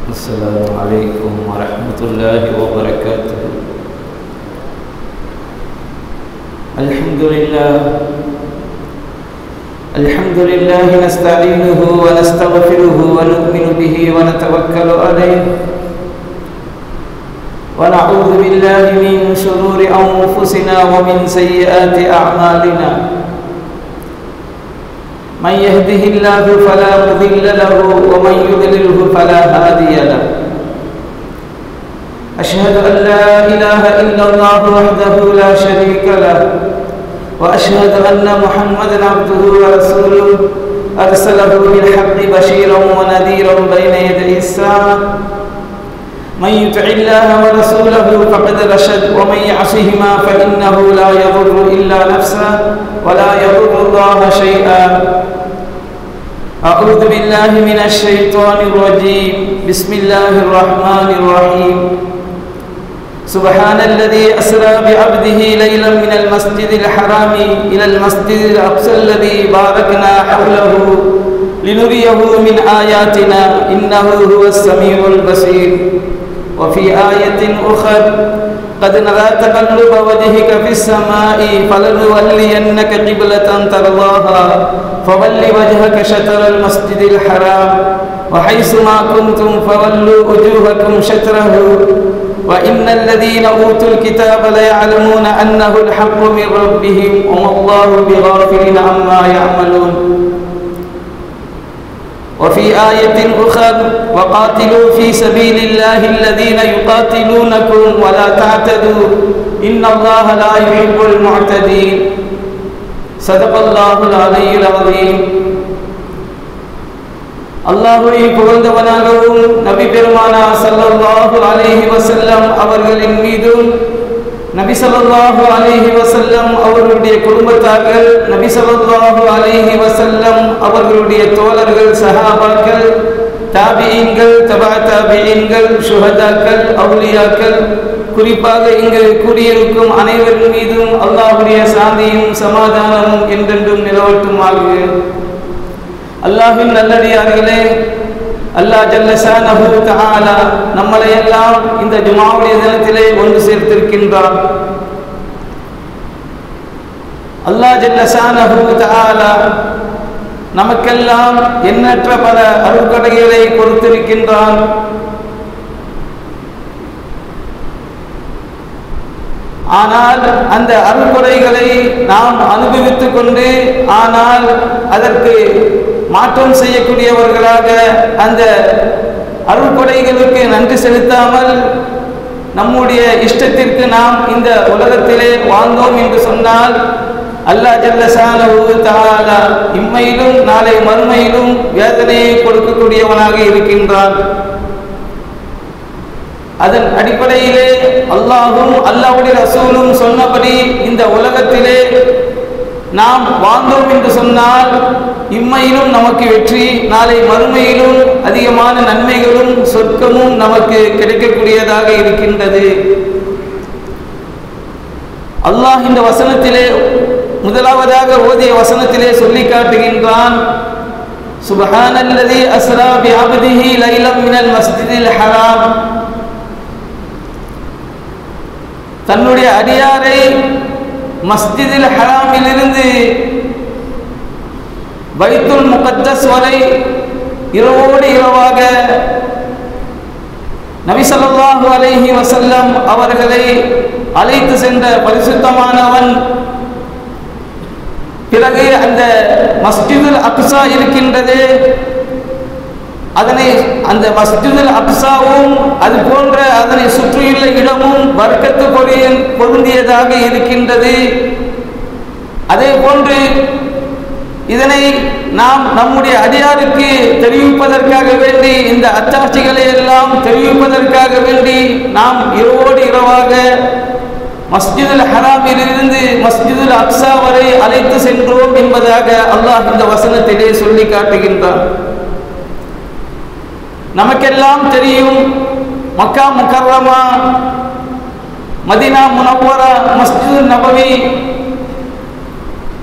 السلام عليكم ورحمة الله وبركاته الحمد لله الحمد لله نستعينه ونستغفره ونؤمن به ونتوكل عليه ونعوذ بالله من شرور أنفسنا ومن سيئات أعمالنا من يهده الله فلا مضل له ومن يضلله فلا هادي له أشهد أن لا إله إلا الله وحده لا شريك له وأشهد أن محمدا عبده ورسوله أرسله بالحق بشيرا ونذيرا بين يدي الساعة من يطع الله ورسوله فقد رشد ومن يعصهما فإنه لا يضر إلا نفسه ولا يضر الله شيئا أعوذ بالله من الشيطان الرجيم بسم الله الرحمن الرحيم سبحان الذي أسرى بعبده ليلا من المسجد الحرام إلى المسجد الأقصى الذي باركنا حوله لنريه من آياتنا إنه هو السميع البصير وفي آية أخرى قد نرى تقلب وجهك في السماء فلنولينك قبلة ترضاها فول وجهك شطر المسجد الحرام وحيث ما كنتم فولوا وجوهكم شطره وإن الذين أوتوا الكتاب ليعلمون أنه الحق من ربهم وما الله بغافل عما يعملون وفي آية أخرى وقاتلوا في سبيل الله الذين يقاتلونكم ولا تعتدوا إن الله لا يحب المعتدين صدق الله العلي العظيم அல்லாஹுவை புகழ்ந்தவனாகவும் நபி பெருமானா சல்லல்லாஹு அலைஹி வசல்லம் அவர்களின் மீதும் நபி சல்லாஹு அலைஹி வசல்லம் அவர்களுடைய குடும்பத்தார்கள் நபி சல்லாஹு அலைஹி வசல்லம் அவர்களுடைய தோழர்கள் சஹாபாக்கள் தாபியீன்கள் தபா தாபியீன்கள் சுஹதாக்கள் அவுலியாக்கள் குறிப்பாக இங்கு கூடியிருக்கும் அனைவரின் மீதும் அல்லாஹுடைய சாந்தியும் சமாதானமும் என்றென்றும் நிலவட்டுமாக அல்லாஹின் நல்லடியார்களே அல்லாஹ் ஜல்லஷானஹு தஆலா நம்மளை எல்லாம் இந்த ஜுமாவுடைய தினத்திலே ஒன்று சேர்த்திருக்கின்றான் அல்லாஹ் ஜல்லஷானஹு தஆலா நமக்கெல்லாம் எண்ணற்ற பல அருட்கடைகளை கொடுத்திருக்கின்றான் ஆனால் அந்த அருள்கொடைகளை நாம் அனுபவித்துக் கொண்டு ஆனால் அதற்கு மாற்றம் செய்யக்கூடியவர்களாக அந்த அருள்கொடைகளுக்கு நன்றி செலுத்தாமல் நம்முடைய இஷ்டத்திற்கு நாம் இந்த உலகத்திலே வாழ்ந்தோம் என்று சொன்னால் அல்லா ஜல்லசான தாலா இம்மையிலும் நாளை மறுமையிலும் வேதனையை கொடுக்கக்கூடியவனாக இருக்கின்றான் அதன் அடிப்படையிலே அல்லாஹும் அல்லாவுடைய ரசூலும் சொன்னபடி இந்த உலகத்திலே நாம் வாழ்ந்தோம் என்று சொன்னால் இம்மையிலும் நமக்கு வெற்றி நாளை மறுமையிலும் அதிகமான நன்மைகளும் சொர்க்கமும் நமக்கு கிடைக்கக்கூடியதாக இருக்கின்றது அல்லாஹ் இந்த வசனத்திலே முதலாவதாக ஓதிய வசனத்திலே சொல்லி காட்டுகின்றான் சுபஹானல்லதி அஸ்ரா பி அப்திஹி லைலம் மினல் மஸ்ஜிதில் ஹராம் தன்னுடைய அடியாரை மஸ்ஜிதில் ஹராமிலிருந்து பைத்துல் முகத்தஸ் வரை இரவோடு இரவாக நபிசல்லாஹு அலைஹி வசல்லம் அவர்களை அழைத்து சென்ற பரிசுத்தமானவன் பிறகு அந்த மஸ்ஜிதுல் அக்ஸா இருக்கின்றது அதனை அந்த மஸ்ஜிதுல் அக்ஸாவும் அது போன்ற அதனை சுற்றியுள்ள இடமும் வர்க்கத்து பொறிய பொருந்தியதாக இருக்கின்றது அதே போன்று இதனை நாம் நம்முடைய அடியாருக்கு தெரிவிப்பதற்காக வேண்டி இந்த அத்தாட்சிகளை எல்லாம் தெரிவிப்பதற்காக வேண்டி நாம் இரவோடு இரவாக மஸ்ஜிதுல் ஹராமிலிருந்து மஸ்ஜிதுல் அக்ஸா வரை அழைத்து சென்றோம் என்பதாக அல்லாஹ் இந்த வசனத்திலே சொல்லி காட்டுகின்றான் நமக்கெல்லாம் தெரியும் மக்கா முக்கர்ரமா மதினா முனவரா மஸ்ஜிது நபவி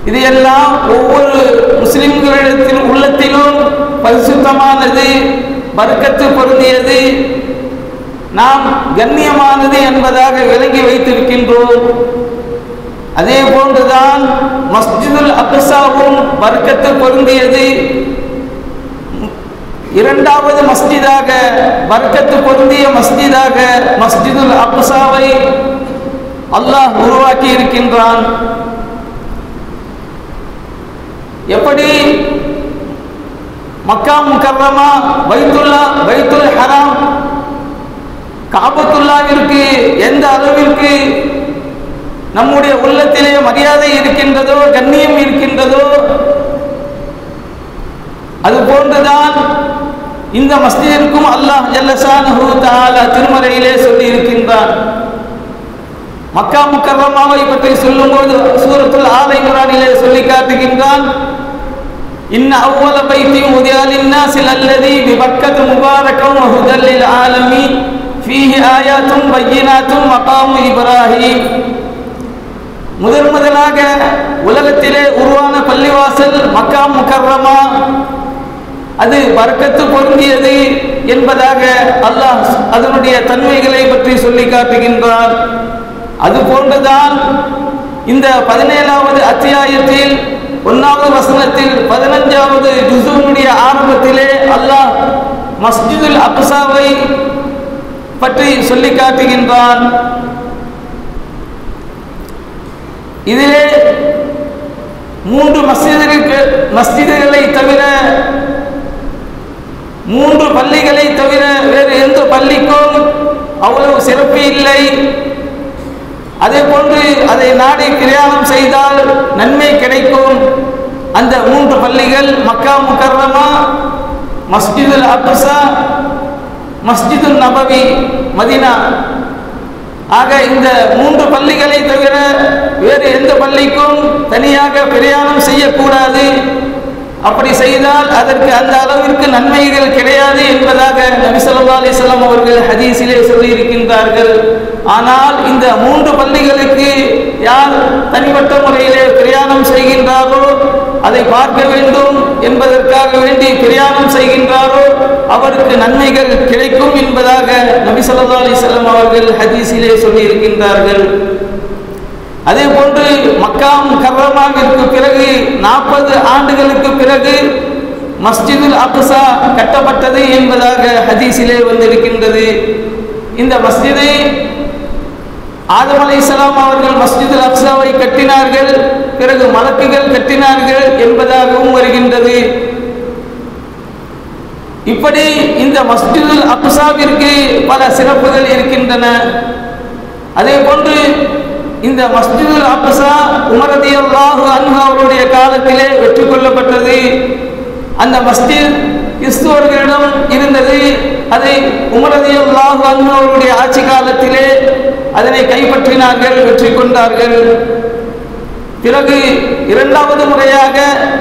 இது எல்லாம் ஒவ்வொரு முஸ்லிம்களிடத்தில் உள்ளத்திலும் பரிசுத்தமானது பர்க்கத்து பொருந்தியது நாம் கண்ணியமானது என்பதாக விளங்கி வைத்திருக்கின்றோம் அதே போன்றுதான் மஸ்ஜிதுல் அக்ஸாவும் பர்க்கத்து பொருந்தியது இரண்டாவது மஸ்ஜிதாக பர்க்கத்து பொருந்திய மஸ்ஜிதாக மஸ்ஜிதுல் அக்ஸாவை அல்லாஹ் உருவாக்கி இருக்கின்றான் எப்படி மக்கா முக்கர்ரமா பைத்துல்லா பைத்துல் ஹராம் காபத்துல்லாவிற்கு எந்த அளவிற்கு நம்முடைய உள்ளத்திலே மரியாதை இருக்கின்றதோ கண்ணியம் இருக்கின்றதோ அது போன்றுதான் இந்த மஸ்ஜிதிற்கும் அல்லாஹ் ஜல்லசானஹு தஆலா திருமறையிலே சொல்லி இருக்கின்றான் மக்கா முக்கர்ரமாவை பற்றி சொல்லும்போது சூரத்துல் ஆல இம்ரானிலே சொல்லி காட்டுகின்றான் இன்ன அவ்வள பைத்தி உதியாலின் நாசில் அல்லதி பிபக்கத்து முபாரக்கம் வஹுதல் லில் ஆலமீன் ஃபீஹி ஆயாத்தும் பையினாத்தும் மகாமு இப்ராஹிம் முதன் முதலாக உலகத்திலே உருவான பள்ளிவாசல் மக்கா முக்கர்ரமா அது பறக்கத்து பொருந்தியது என்பதாக அல்லாஹ் அதனுடைய தன்மைகளை பற்றி சொல்லி காட்டுகின்றான் அது போன்றுதான் இந்த பதினேழாவது அத்தியாயத்தில் ஒன்றாவது வசனத்தில் பதினஞ்சாவது ஜுசூனுடைய ஆரம்பத்திலே அல்லாஹ் மஸ்ஜிதுல் அப்சாவை பற்றி சொல்லி காட்டுகின்றான் இதிலே மூன்று மஸ்ஜிதுகளுக்கு மஸ்ஜிதுகளை தவிர மூன்று பள்ளிகளை தவிர வேறு எந்த பள்ளிக்கும் அவ்வளவு சிறப்பு இல்லை அதே போன்று அதை நாடி பிரயாணம் செய்தால் நன்மை கிடைக்கும் அந்த மூன்று பள்ளிகள் மக்கா முக்கர்ரமா மஸ்ஜிதுல் அப்சா மஸ்ஜிதுல் நபவி மதினா ஆக இந்த மூன்று பள்ளிகளை தவிர வேறு எந்த பள்ளிக்கும் தனியாக பிரயாணம் செய்யக்கூடாது அப்படி செய்தால் அதற்கு அந்த அளவிற்கு நன்மைகள் கிடையாது என்பதாக நபி ஸல்லல்லாஹு அலைஹி வஸல்லம் அவர்கள் ஹதீஸிலே சொல்லி இருக்கின்றார்கள் ஆனால் இந்த மூன்று பள்ளிகளுக்கு யார் தனிப்பட்ட முறையிலே பிரயாணம் செய்கின்றாரோ அதை பார்க்க வேண்டும் என்பதற்காக வேண்டி பிரயாணம் செய்கின்றாரோ அவருக்கு நன்மைகள் கிடைக்கும் என்பதாக நபி ஸல்லல்லாஹு அலைஹி வஸல்லம் அவர்கள் ஹதீஸிலே சொல்லி இருக்கின்றார்கள் அதே போன்று மக்காம் கர்ரமாவிற்கு பிறகு நாற்பது ஆண்டுகளுக்கு பிறகு மஸ்ஜிதுல் அக்ஸா கட்டப்பட்டது என்பதாக ஹதீஸிலே வந்திருக்கின்றது இந்த மஸ்ஜிதை ஆதம் அலைஹிஸ்ஸலாம் அவர்கள் மஸ்ஜிதுல் அக்ஸாவை கட்டினார்கள் பிறகு மலக்குகள் கட்டினார்கள் என்பதாகவும் வருகின்றது இப்படி இந்த மஸ்ஜிதுல் அக்ஸாவிற்கு பல சிறப்புகள் இருக்கின்றன அதே போன்று இந்த மஸ்ஜிதுல் அக்ஸா உமரதி அல்லாஹு அன்ஹா அவருடைய காலத்திலே வெற்றி கொள்ளப்பட்டது அந்த மஸ்ஜித் கிறிஸ்துவர்களிடம் இருந்தது அதை உமரதி அல்லாஹு அன்ஹா அவருடைய ஆட்சி காலத்திலே அதனை கைப்பற்றினார்கள் வெற்றி கொண்டார்கள் பிறகு இரண்டாவது முறையாக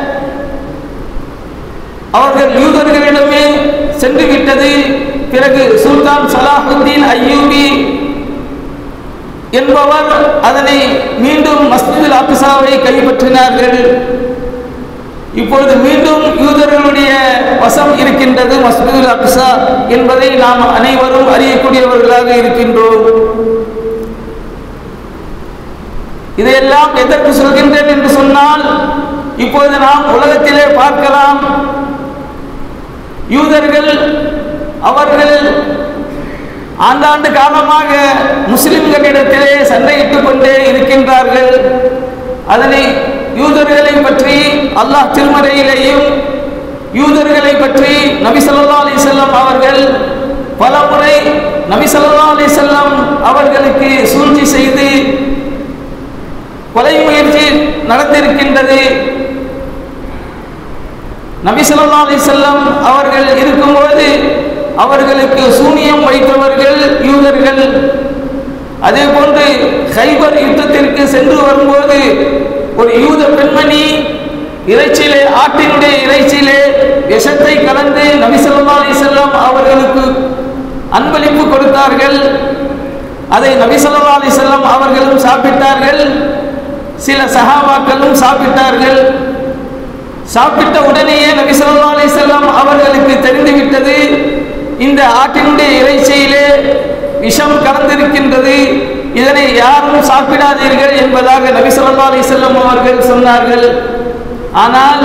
அவர்கள் யூதர்களிடமே சென்று விட்டது பிறகு சுல்தான் சலாஹுத்தீன் ஐயூபி என்பவர் அதனை மீண்டும் மஸ்ஜிதுல் அக்ஸாவை கைப்பற்றினார்கள் இப்பொழுது மீண்டும் யூதர்களுடைய வசம் இருக்கின்றது மஸ்ஜிதுல் அக்ஸா என்பதை நாம் அனைவரும் அறியக்கூடியவர்களாக இருக்கின்றோம் இதையெல்லாம் எதற்கு சொல்கின்றேன் என்று சொன்னால் இப்பொழுது நாம் உலகத்திலே பார்க்கலாம் யூதர்கள் அவர்கள் ஆண்டாண்டு காலமாக முஸ்லிம்களிடத்திலே சண்டையிட்டுக் கொண்டே இருக்கின்றார்கள் அதனை யூதர்களை பற்றி அல்லாஹ் திருமறையிலேயும் யூதர்களை பற்றி நபி ஸல்லல்லாஹு அலைஹி வஸல்லம் அவர்கள் பல முறை நபி ஸல்லல்லாஹு அலைஹி வஸல்லம் அவர்களுக்கு சூழ்ச்சி செய்து கொலை முயற்சி நடந்திருக்கின்றது நபி ஸல்லல்லாஹு அலைஹி வஸல்லம் அவர்கள் இருக்கும்போது அவர்களுக்கு சூனியம் வைத்தவர்கள் யூதர்கள் அதே போன்று ஹைபர் யுத்தத்திற்கு சென்று வரும்போது ஒரு யூத பெண்மணி இறைச்சியிலே ஆட்டினுடைய இறைச்சியிலே விஷத்தை கலந்து நபி ஸல்லல்லாஹு அலைஹி வஸல்லம் அவர்களுக்கு அன்பளிப்பு கொடுத்தார்கள் அதை நபி ஸல்லல்லாஹு அலைஹி வஸல்லம் அவர்களும் சாப்பிட்டார்கள் சில சஹாபாக்களும் சாப்பிட்டார்கள் சாப்பிட்ட உடனேயே நபி ஸல்லல்லாஹு அலைஹி வஸல்லம் அவர்களுக்கு தெரிந்துவிட்டது இந்த ஆட்டினுடைய இறைச்சியிலே விஷம் கலந்திருக்கின்றது இதனை யாரும் சாப்பிடாதீர்கள் என்பதாக நபி ஸல்லல்லாஹு அலைஹி வஸல்லம் அவர்கள் சொன்னார்கள் ஆனால்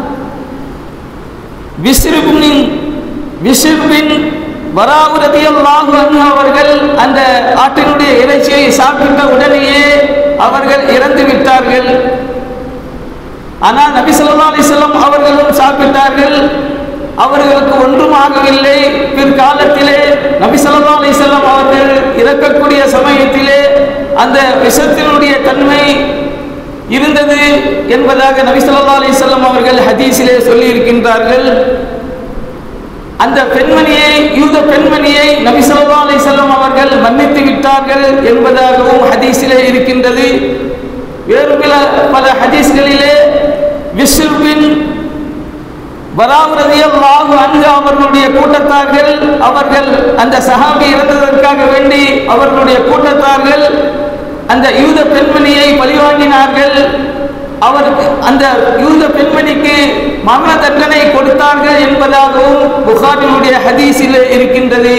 விஸ்ருபின் விஸ்ருபின் வராவுரதியல்லாஹு அன்ஹு அவர்கள் அந்த ஆட்டினுடைய இறைச்சியை சாப்பிட்ட உடனேயே அவர்கள் இறந்து விட்டார்கள் ஆனால் நபி ஸல்லல்லாஹு அலைஹி வஸல்லம் அவர்களும் சாப்பிட்டார்கள் அவர்களுக்கு ஒன்றும் ஆகவில்லை பிற்காலத்திலே நபி ஸல்லல்லாஹு அலைஹி வஸல்லம் அவர்கள் இறக்கக்கூடிய சமயத்திலே அந்த விஷத்தினுடைய தன்மை இருந்தது என்பதாக நபி ஸல்லல்லாஹு அலைஹி வஸல்லம் அவர்கள் ஹதீஸிலே சொல்லி இருக்கின்றார்கள் அந்த பெண்மணியை யூத பெண்மணியை நபி ஸல்லல்லாஹு அலைஹி வஸல்லம் அவர்கள் மன்னித்து விட்டார்கள் என்பதாகவும் ஹதீஸிலே இருக்கின்றது வேறு பல பல ஹதீஸ்களிலே விஸ்ருபின் பராமரதியல்லாஹு அன்ஹு அவர்களுடைய கூட்டத்தார்கள் அவர்கள் அந்த சஹாபி இறந்ததற்காக வேண்டி அவர்களுடைய கூட்டத்தார்கள் அந்த யூத பெண்மணியை பழிவாங்கினார்கள் அவருக்கு அந்த யூத பெண்மணிக்கு மரண தண்டனை கொடுத்தார்கள் என்பதாகவும் புகாரினுடைய ஹதீஸில் இருக்கின்றது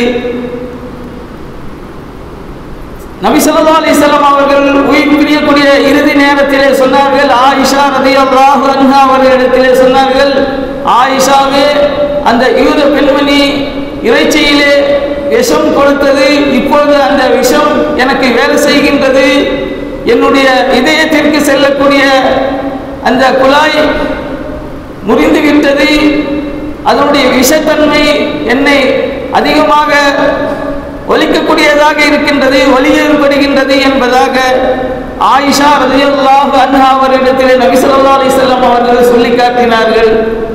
நபி ஸல்லல்லாஹு அலைஹி வஸல்லம் அவர்கள் உயிர் பிரியக்கூடிய இறுதி நேரத்திலே சொன்னார்கள் ஆயிஷா ரலியல்லாஹு அன்ஹா அவர்களிடத்திலே சொன்னார்கள் ஆயிஷாவே அந்த யூத பெண்மணி இறைச்சியிலே விஷம் கொடுத்தது இப்பொழுது அந்த விஷம் எனக்கு வேலை செய்கின்றது என்னுடைய இதயத்திற்கு செல்லக்கூடிய அந்த குழாய் முறிந்து விட்டது அதனுடைய விஷத்தன்மை என்னை அதிகமாக ஒலிக்கக்கூடியதாக இருக்கின்றது ஒலி ஏற்படுகின்றது என்பதாக ஆயிஷா ரலியல்லாஹு அன்ஹா அவரிடத்திலே நபி ஸல்லல்லாஹு அலைஹி வஸல்லம் அவர்கள் சொல்லி காட்டினார்கள்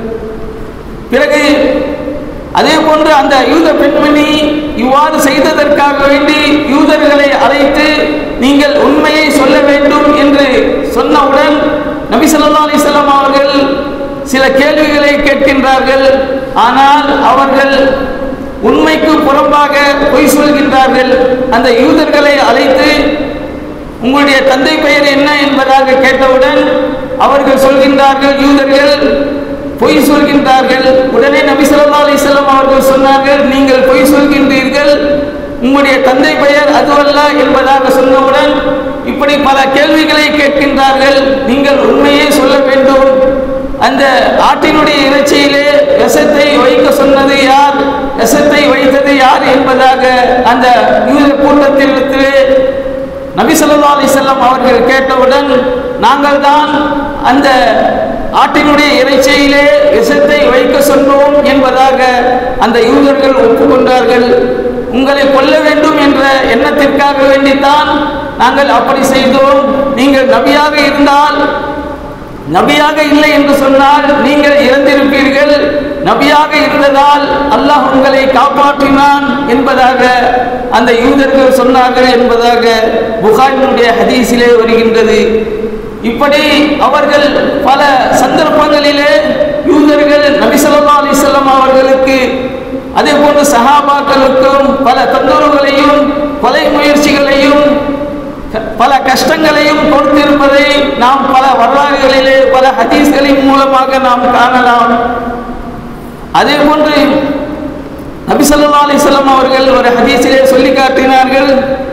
பிறகு அதே போன்று அந்த யூத பெண்மணி இவ்வாறு செய்ததற்காக வேண்டி யூதர்களை அழைத்து நீங்கள் உண்மையை சொல்ல வேண்டும் என்று சொன்னவுடன் நபி ஸல்லல்லாஹு அலைஹி வஸல்லம் அவர்கள் சில கேள்விகளை கேட்கின்றார்கள் ஆனால் அவர்கள் உண்மைக்கு புறம்பாக பொய் சொல்கின்றார்கள் அந்த யூதர்களை அழைத்து உங்களுடைய தந்தை பெயர் என்ன என்பதாக கேட்டவுடன் அவர்கள் சொல்கின்றார்கள் யூதர்கள் பொய் சொல்கின்றார்கள் உடனே நபி ஸல்லல்லாஹு அலைஹி வஸல்லம் அவர்கள் சொன்னார்கள் நீங்கள் பொய் சொல்கின்றீர்கள் உங்களுடைய தந்தை பெயர் அதுவல்ல என்பதாக சொன்னவுடன் இப்படி பல கேள்விகளை கேட்கின்றார்கள் நீங்கள் உண்மையே சொல்ல வேண்டும் அந்த ஆட்டினுடைய இறைச்சியிலே விஷத்தை வைக்க சொன்னது யார் விஷத்தை வைத்தது யார் என்பதாக அந்த யூத கூட்டத்திலே நபி ஸல்லல்லாஹு அலைஹி வஸல்லம் அவர்கள் கேட்டவுடன் நாங்கள் தான் அந்த ஆட்டினுடைய இறைச்சியிலே விஷத்தை வைக்க சொன்னோம் என்பதாக அந்த யூதர்கள் ஒப்புக்கொண்டார்கள் உங்களை கொல்ல வேண்டும் என்ற எண்ணத்திற்காக வேண்டித்தான் நாங்கள் அப்படி செய்தோம் நீங்கள் நபியாக இருந்தால் நபியாக இல்லை என்று சொன்னால் நீங்கள் இறந்திருப்பீர்கள் நபியாக இருந்ததால் அல்லாஹ் உங்களை காப்பாற்றினான் என்பதாக அந்த யூதர்கள் சொன்னார்கள் என்பதாக புகாரினுடைய ஹதீஸிலே வருகின்றது இப்படி அவர்கள் பல சந்தர்ப்பங்களிலே யூதர்கள் நபி ஸல்லல்லாஹு அலைஹி வஸல்லம் அவர்களுக்கு அதே போன்று சஹாபாக்களுக்கும் பல தொந்தரவுகளையும் கொலை முயற்சிகளையும் பல கஷ்டங்களையும் கொடுத்திருப்பதை நாம் பல வரலாறுகளிலே பல ஹதீஸ்களின் மூலமாக நாம் காணலாம் அதே போன்று நபி ஸல்லல்லாஹு அலைஹி வஸல்லம் அவர்கள் ஒரு ஹதீஸிலே சொல்லி காட்டினார்கள்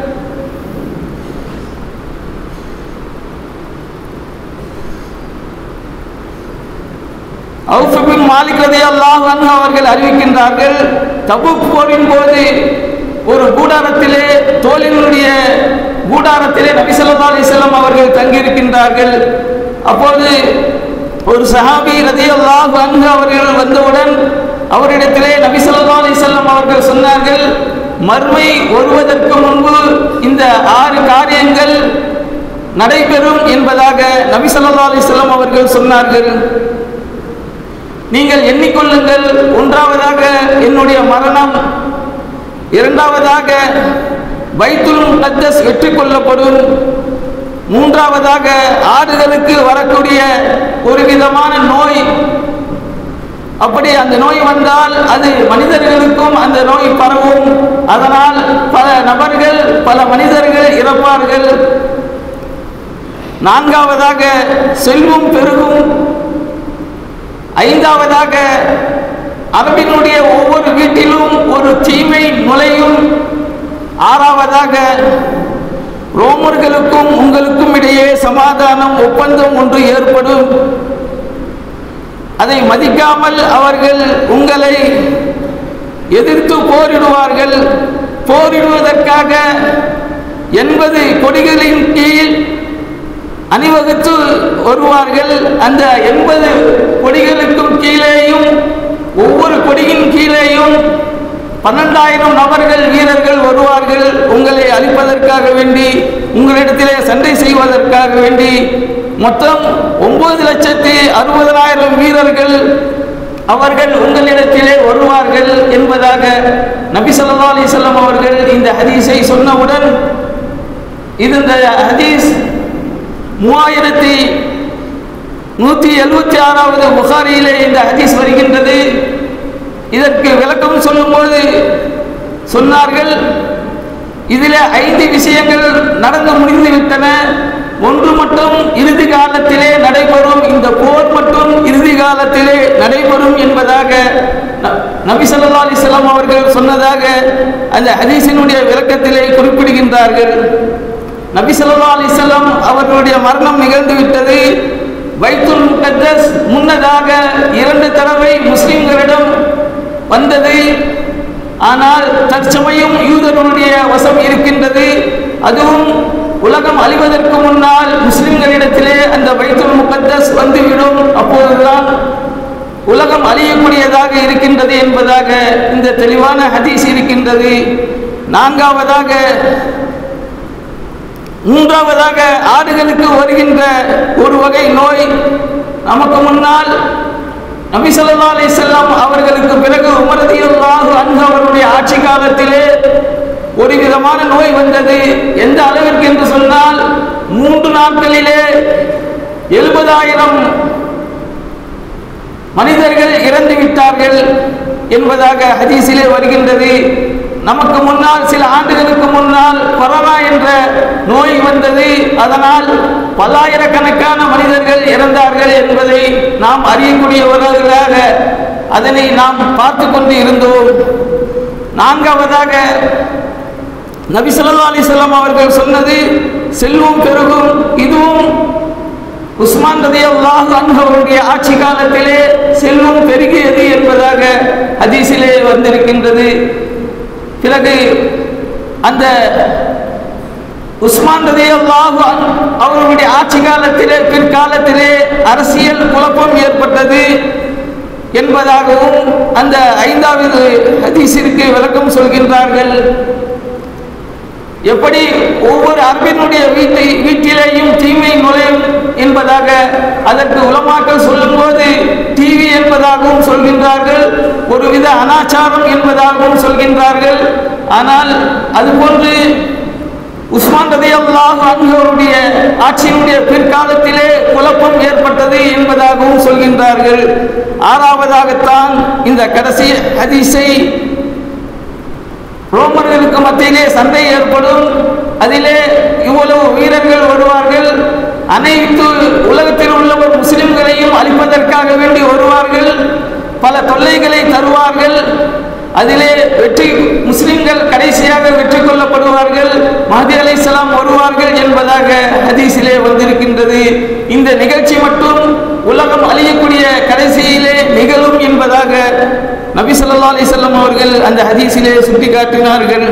அவுஃப் பின் மாலிக் ரலியல்லாஹு அன்ஹு அவர்கள் அறிவிக்கின்றார்கள் தபுக் போரின் போது ஒரு கூடாரத்திலே தோலினுடைய கூடாரத்திலே நபி ஸல்லல்லாஹு அலைஹி வஸல்லம் அவர்கள் தங்கியிருக்கின்றார்கள் அப்போது ஒரு சஹாபி ரலியல்லாஹு அன்ஹு அவர்கள் வந்தவுடன் அவரிடத்திலே நபி ஸல்லல்லாஹு அலைஹி வஸல்லம் அவர்கள் சொன்னார்கள் மர்மை வருவதற்கு முன்பு இந்த ஆறு காரியங்கள் நடைபெறும் என்பதாக நபி ஸல்லல்லாஹு அலைஹி வஸல்லம் அவர்கள் சொன்னார்கள் நீங்கள் எண்ணிக்கொள்ளுங்கள் ஒன்றாவதாக என்னுடைய மரணம் இரண்டாவதாக பைத்துல் முகத்தஸ் வெற்றி கொள்ளப்படும் மூன்றாவதாக ஆடுகளுக்கு வரக்கூடிய ஒரு விதமான நோய் அப்படி அந்த நோய் வந்தால் அது மனிதர்களுக்கும் அந்த நோய் பரவும் அதனால் பல நபர்கள் பல மனிதர்கள் இறப்பார்கள் நான்காவதாக செல்வம் பெருகும் ஐந்தாவதாக அரபினுடைய ஒவ்வொரு வீட்டிலும் ஒரு தீமை நுழையும் ஆறாவதாக ரோமர்களுக்கும் உங்களுக்கும் இடையே சமாதானம் ஒப்பந்தம் ஒன்று ஏற்படும் அதை மதிக்காமல் அவர்கள் உங்களை எதிர்த்து போரிடுவார்கள் போரிடுவதற்காக எண்பது கொடிகளின் கீழ் அணிவகுத்து வருவார்கள் அந்த எண்பது கொடிகளுக்கும் கீழேயும் ஒவ்வொரு கொடியின் கீழேயும் பன்னெண்டாயிரம் நபர்கள் வீரர்கள் வருவார்கள் உங்களை அழிப்பதற்காக வேண்டி உங்களிடத்திலே சண்டை செய்வதற்காக வேண்டி மொத்தம் ஒன்பது லட்சத்தி அறுபதாயிரம் வீரர்கள் அவர்கள் உங்களிடத்திலே வருவார்கள் என்பதாக நபி ஸல்லல்லாஹு அலைஹி வஸல்லம் அவர்கள் இந்த ஹதீஸை சொன்னவுடன் இது இந்த ஹதீஸ் மூவாயிரத்தி நூற்றி எழுபத்தி ஆறாவது புகாரியிலே இந்த ஹதீஸ் வருகின்றது இதற்கு விளக்கம் சொல்லும்போது சொன்னார்கள் இதில் ஐந்து விஷயங்கள் நடந்து முடிந்து விட்டன ஒன்று மட்டும் இறுதி காலத்திலே நடைபெறும் இந்த போர் மட்டும் இறுதி காலத்திலே நடைபெறும் என்பதாக ந- நபி ஸல்லல்லாஹு அலைஹி வஸல்லம் அவர்கள் சொன்னதாக அந்த ஹதீஸினுடைய விளக்கத்திலே குறிப்பிடுகின்றார்கள் நபி ஸல்லல்லாஹு அலைஹி வஸல்லம் அவர்களுடைய மரணம் நிகழ்ந்து விட்டது பைத்துல் முகத்தஸ் முன்னதாக இரண்டு தடவை முஸ்லிம்களிடம் வந்தது ஆனால் தற்சமயம் யூதர்களுடைய வசம் இருக்கின்றது அதுவும் உலகம் அழிவதற்கு முன்னால் முஸ்லிம்களிடத்திலே அந்த பைத்துல் முகத்தஸ் வந்துவிடும் அப்போதுதான் உலகம் அழியக்கூடியதாக இருக்கின்றது என்பதாக இந்த தெளிவான ஹதீஸ் இருக்கின்றது நான்காவதாக மூன்றாவதாக ஆடுகளுக்கு வருகின்ற ஒரு வகை நோய் நமக்கு முன்னால் நபி ஸல்லல்லாஹு அலைஹி வஸல்லம் அவர்களுக்கு பிறகு உமர் ரலியல்லாஹு அன்ஹு அவருடைய ஆட்சி காலத்திலே ஒரு விதமான நோய் வந்தது எந்த அளவிற்கு என்று சொன்னால் மூன்று நாட்களிலே எழுபதாயிரம் மனிதர்கள் இறந்து விட்டார்கள் என்பதாக ஹதீஸிலே வருகின்றது நமக்கு முன்னால் சில ஆண்டுகளுக்கு முன்னால் கொரோனா என்ற நோய் வந்தது அதனால் பல்லாயிரக்கணக்கான மனிதர்கள் இறந்தார்கள் என்பதை நாம் அறியக்கூடியவர்களாக அதனை நாம் பார்த்து கொண்டு இருந்தோம் நான்காவதாக நபி ஸல்லல்லாஹு அலைஹி வஸல்லம் அவர்கள் சொன்னது செல்வம் பெருகும் இதுவும் உஸ்மான் ரதியல்லாஹு அன்ஹு அவருடைய ஆட்சி காலத்திலே செல்வம் பெருகியது என்பதாக ஹதீஸிலே வந்திருக்கின்றது பிறகு அந்த உஸ்மான் ரதியல்லாஹு அன்ஹு அவர்களுடைய ஆட்சி காலத்திலே பிற்காலத்திலே அரசியல் குழப்பம் ஏற்பட்டது என்பதாகவும் அந்த ஐந்தாவது ஹதீஸிற்கு விளக்கம் சொல்கின்றார்கள் எப்படி ஒவ்வொரு அரபினுடைய வீட்டை வீட்டிலேயும் தீமை நுழையும் என்பதாக அதற்கு உலமாக்கள் சொல்லும்போது டிவி என்பதாகவும் சொல்கின்றார்கள் ஒருவித அனாச்சாரம் என்பதாகவும் சொல்கின்றார்கள் ஆனால் அதுபோன்று உஸ்மான் ரதியல்லாஹு அன்ஹு அவருடைய ஆட்சியினுடைய பிற்காலத்திலே குழப்பம் ஏற்பட்டது என்பதாகவும் சொல்கின்றார்கள் ஆறாவதாகத்தான் இந்த கடைசி ஹதீஸை ரோமர்களுக்கு மத்தியிலே சண்டை ஏற்படும் அதிலே இவ்வளவு வீரர்கள் வருவார்கள் அனைத்து உலகத்தில் உள்ள ஒரு முஸ்லிம்களையும் அழிப்பதற்காக வேண்டி வருவார்கள் பல தொல்லைகளை தருவார்கள் அதிலே வெற்றி முஸ்லிம்கள் கடைசியாக வெற்றி கொள்ளப்படுவார்கள் மஹதி அலைஹிஸ்ஸலாம் வருவார்கள் என்பதாக ஹதீஸிலே வந்திருக்கின்றது இந்த நிகழ்ச்சி மட்டும் உலகம் அழியக்கூடிய கடைசியிலே நிகழும் என்பதாக நபி ஸல்லல்லாஹு அலைஹி வஸல்லம் அவர்கள் அந்த ஹதீஸிலே சுட்டிக்காட்டினார்கள்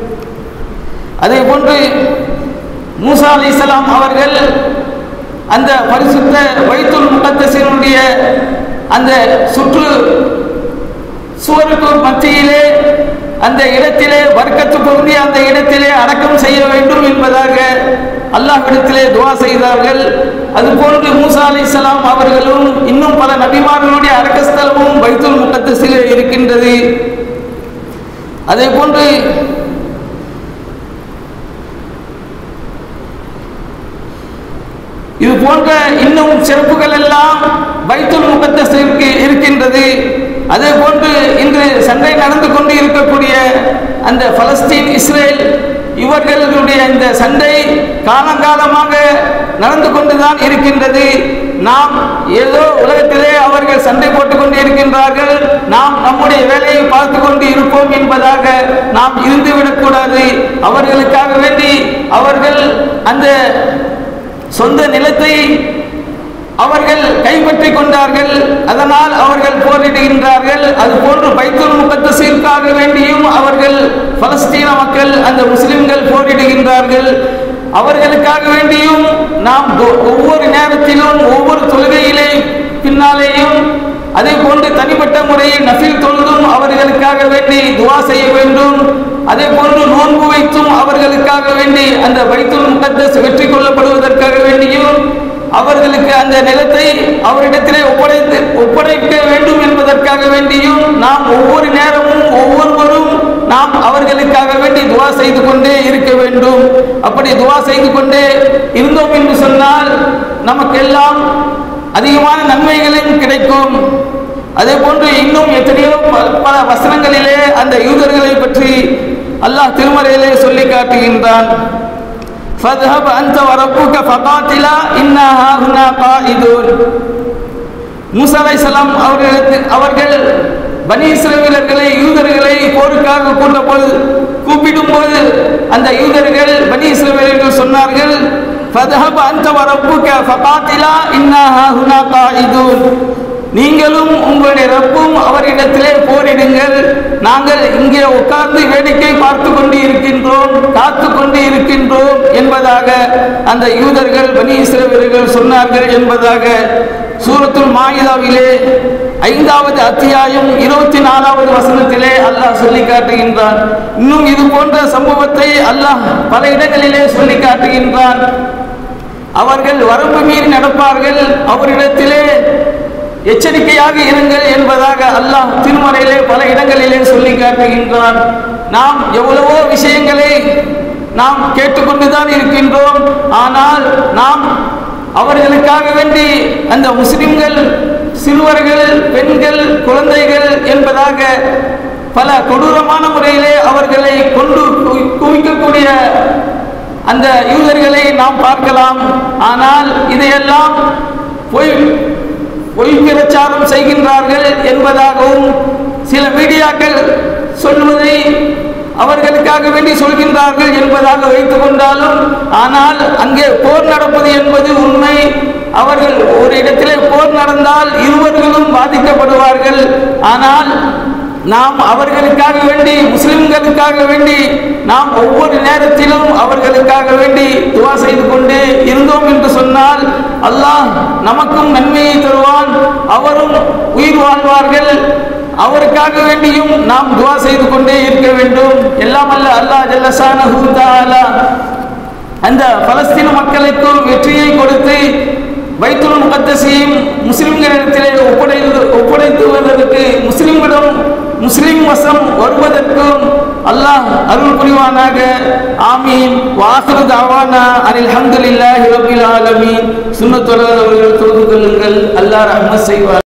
அதே போன்று மூசா அலைஹிஸ்ஸலாம் அவர்கள் அந்த பரிசுத்த வைத்துல் முகத்தசினுடைய அந்த சுற்று சுவருக்கு மத்தியிலே அந்த இடத்திலே வர்க்கத்து பொருந்தி அந்த இடத்திலே அடக்கம் செய்ய வேண்டும் என்பதாக அல்லாஹ்விடத்திலே துவா செய்தார்கள் அதுபோன்று மூசா அலைஹிஸ்ஸலாம் அவர்களும் இன்னும் பல நபிமார்களுடைய அடக்கஸ்தலமும் பைத்துல் முகத்தஸிலே இருக்கின்றது அதே போன்று இது போன்ற இன்னும் சிறப்புகள் எல்லாம் பைத்துல் முகத்தஸிற்கு இருக்கின்றது அதே போன்று இன்று சண்டை நடந்து கொண்டு இருக்கக்கூடிய அந்த பலஸ்தீன் இஸ்ரேல் இவர்களுடைய இந்த சண்டை காலங்காலமாக நடந்து கொண்டுதான் இருக்கின்றது நாம் ஏதோ உலகத்திலே அவர்கள் சண்டை போட்டுக் கொண்டு இருக்கின்றார்கள் நாம் நம் என்பதாக நாம் இருந்துவிடக்கூடாது அவர்களுக்காக வேண்டி அவர்கள் அந்த சொந்த நிலத்தை அவர்கள் கைப்பற்றி கொண்டார்கள் அதனால் அவர்கள் போரிடுகின்றார்கள் அது போன்று பைத்துல் முகத்தசிற்காக வேண்டியும் அவர்கள் பலஸ்தீன மக்கள் அந்த முஸ்லிம்கள் போரிடுகின்றார்கள் அவர்களுக்காக வேண்டியும் நாம் ஒ- ஒவ்வொரு நேரத்திலும் ஒவ்வொரு தொழுகையிலே பின்னாலேயும் அதே போன்று தனிப்பட்ட முறையில் நஃபில் தொழுதும் அவர்களுக்காக வேண்டி துவா செய்ய வேண்டும் அதே போன்று நோன்பு வைத்தும் அவர்களுக்காக வேண்டி அந்த பைத்துல் முகத்தஸ் வெற்றி கொள்ளப்படுவதற்காக வேண்டியும் அவர்களுக்கு அந்த நிலத்தை அவரிடத்திலே ஒப்படைத்து ஒப்படைக்க வேண்டும் என்பதற்காக வேண்டியும் நாம் ஒவ்வொரு நேரமும் ஒவ்வொருவரும் நாம் அவர்களுக்காக வேண்டி துவா செய்து கொண்டே இருக்க வேண்டும் அப்படி துவா செய்து கொண்டே இருந்தோம் என்று சொன்னால் நமக்கெல்லாம் அதிகமான நன்மைகளும் கிடைக்கும் அதே போன்று இன்னும் எத்தனையோ ப- பல வசனங்களிலே அந்த யூதர்களை பற்றி அல்லாஹ் திருமறையிலே சொல்லி காட்டுகின்றான் فاذهب أنت وربك فقاتلا إنا هاهنا قائدون மூசா அலைஹிஸ்ஸலாம் அவர்களுக்கு அவர்கள் பனி இஸ்ரவேலர்களை யூதர்களை போருக்காக கூட்ட போது கூப்பிடும் போது அந்த யூதர்கள் பனி இஸ்ரவேலர்கள் சொன்னார்கள் ஃபதஹப அன்த வரப்புக ஃபகாத்திலா இன்னா ஹாஹுனா காயிதூன் நீங்களும் உங்களுடைய ரப்பும் அவரிடத்திலே போரிடுங்கள் நாங்கள் இங்கே உட்கார்ந்து வேடிக்கை பார்த்து கொண்டு இருக்கின்றோம் காத்து கொண்டு இருக்கின்றோம் என்பதாக அந்த யூதர்கள் பனி இஸ்ரவேலர்கள் சொன்னார்கள் என்பதாக சூரத்துல் மாயிதாவிலே ஐந்தாவது அத்தியாயம் இருபத்தி நாலாவது வசனத்திலே அல்லாஹ் சொல்லி காட்டுகின்றான் இன்னும் இது போன்ற சம்பவத்தை அல்லாஹ் பல இடங்களிலே சொல்லி காட்டுகின்றான் அவர்கள் வரம்பு மீறி நடப்பார்கள் அவரிடத்திலே எச்சரிக்கையாக இருங்கள் என்பதாக அல்லாஹ் திருமறையிலே பல இடங்களிலே சொல்லி காட்டுகின்றான் நாம் எவ்வளவோ விஷயங்களை நாம் கேட்டுக்கொண்டுதான் இருக்கின்றோம் ஆனால் நாம் அவர்களுக்காக வேண்டி அந்த முஸ்லிம்கள் சிறுவர்கள் பெண்கள் குழந்தைகள் என்பதாக பல கொடூரமான முறையிலே அவர்களை கொண்டு குவி- குவிக்கக்கூடிய அந்த யூதர்களை நாம் பார்க்கலாம் ஆனால் இதையெல்லாம் பொய் பொய் பிரச்சாரம் செய்கின்றார்கள் என்பதாகவும் சில மீடியாக்கள் சொல்வதை அவர்களுக்காக வேண்டி சொல்கின்றார்கள் என்பதாக வைத்துக் கொண்டாலும் ஆனால் அங்கே போர் நடப்பது என்பது உண்மை அவர்கள் ஒரு இடத்திலே போர் நடந்தால் இருவர்களும் பாதிக்கப்படுவார்கள் ஆனால் நாம் அவர்களுக்காக வேண்டி முஸ்லிம்களுக்காக வேண்டி நாம் ஒவ்வொரு நேரத்திலும் அவர்களுக்காக வேண்டி துவா செய்து கொண்டு இருந்தோம் என்று சொன்னால் அல்லாஹ் நமக்கும் நன்மையை தருவான் அவரும் உயிர் வாழ்வார்கள் அவருக்காக வேண்டியும் நாம் துவா செய்து கொண்டே இருக்க வேண்டும் எல்லாம் அல்ல அல்லாஹ் ஜல்லஷானஹு தஆலா அந்த பலஸ்தீன மக்களுக்கு வெற்றியை கொடுத்து பைத்துல் முகத்தசையும் முஸ்லிம்களிடத்திலே ஒப்படைத்து ஒப்படைத்துவதற்கு முஸ்லிம்களிடம் முஸ்லிம் வசம் வருவதற்கும் அல்லாஹ் அருள் புரிவானாக ஆமீன் வாசரு தாவானா அனில் ஹம்துலில்லாஹி ரப்பில் ஆலமீன் சுன்னத்துலக அவர்கள் தொழுது கொள்ளுங்கள் அல்லாஹ் ரஹ்மத் செய்வார்